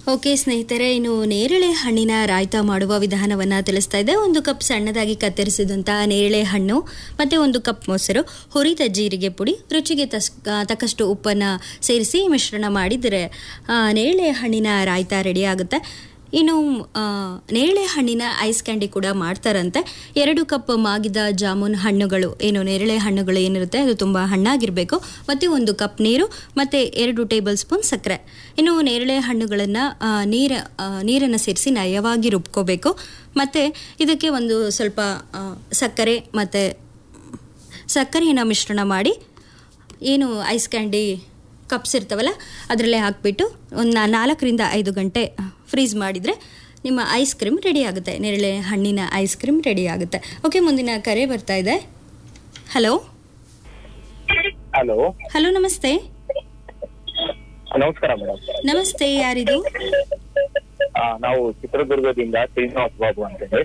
okay ಸ್ನೇಹಿತರೆ ಇನ್ನು ನೇರಳೆ ಹಣ್ಣಿನ ರಾಯ್ತ ಮಾಡುವ ವಿಧಾನವನ್ನ ತಿಳಿಸ್ತಾ ಇದೆ ಒಂದು ಕಪ್ ಸಣ್ಣದಾಗಿ ಕತ್ತರಿಸಿದಂತಹ ನೇರಳೆ ಹಣ್ಣು ಮತ್ತೆ ಒಂದು ಕಪ್ ಮೊಸರು ಹುರಿದ ಜೀರಿಗೆ ಪುಡಿ ರುಚಿಗೆ ತಸ್ ಆ, ತಕ್ಕಷ್ಟು ಉಪ್ಪನ್ನು ಸೇರಿಸಿ ಮಿಶ್ರಣ ಮಾಡಿದರೆ ಆ, ನೇರಳೆ ಹಣ್ಣಿನ ರಾಯ್ತ ರೆಡಿ ಆಗುತ್ತೆ ಇನ್ನು ಆ, ನೇರಳೆ ಹಣ್ಣಿನ ಐಸ್ ಕ್ಯಾಂಡಿ ಕೂಡ ಮಾಡ್ತಾರಂತೆ ಎರಡು ಕಪ್ ಮಾಗಿದ ಜಾಮೂನ್ ಹಣ್ಣುಗಳು ಏನು ನೇರಳೆ ಹಣ್ಣುಗಳು ಏನಿರುತ್ತೆ ಅದು ತುಂಬ ಹಣ್ಣಾಗಿರಬೇಕು ಮತ್ತು ಒಂದು ಕಪ್ ನೀರು ಮತ್ತು ಎರಡು ಟೇಬಲ್ ಸ್ಪೂನ್ ಸಕ್ಕರೆ ಇನ್ನು ನೇರಳೆ ಹಣ್ಣುಗಳನ್ನು ನೀರ ನೀರನ್ನು ಸೇರಿಸಿ ನಯವಾಗಿ ರುಬ್ಕೋಬೇಕು ಮತ್ತು ಇದಕ್ಕೆ ಒಂದು ಸ್ವಲ್ಪ ಆ, ಸಕ್ಕರೆ ಮತ್ತು ಸಕ್ಕರೆಯನ್ನು ಮಿಶ್ರಣ ಮಾಡಿ ಏನು ಐಸ್ ಕ್ಯಾಂಡಿ ಕಪ್ಸ್ ಇರ್ತಾವಲ್ಲ ಅದರಲ್ಲೇ ಹಾಕಿಬಿಟ್ಟು ಒಂದು ನಾಲ್ಕರಿಂದ ಐದು ಗಂಟೆ ಫ್ರೀಸ್ ಮಾಡಿದರೆ ನಿಮ್ಮ ಐಸ್ ಕ್ರೀಮ್ ರೆಡಿ ಆಗುತ್ತೆ ನೇರಳೆ ಹಣ್ಣಿನ ಐಸ್ ಕ್ರೀಮ್ ರೆಡಿ ಆಗುತ್ತೆ ಓಕೆ ಮುಂದಿನ ಕರೆ ಬರ್ತಾ ಇದೆ ಹಲೋ ಹಲೋ ಹಲೋ ನಮಸ್ತೆ ನಮಸ್ಕಾರ ಮೇಡಮ್ ನಮಸ್ತೆ ಯಾರಿದು ನಾವು ಚಿತ್ರದುರ್ಗದಿಂದ ಶ್ರೀನಿವಾಸ್ ಬಾಬು ಅಂತೇಳಿ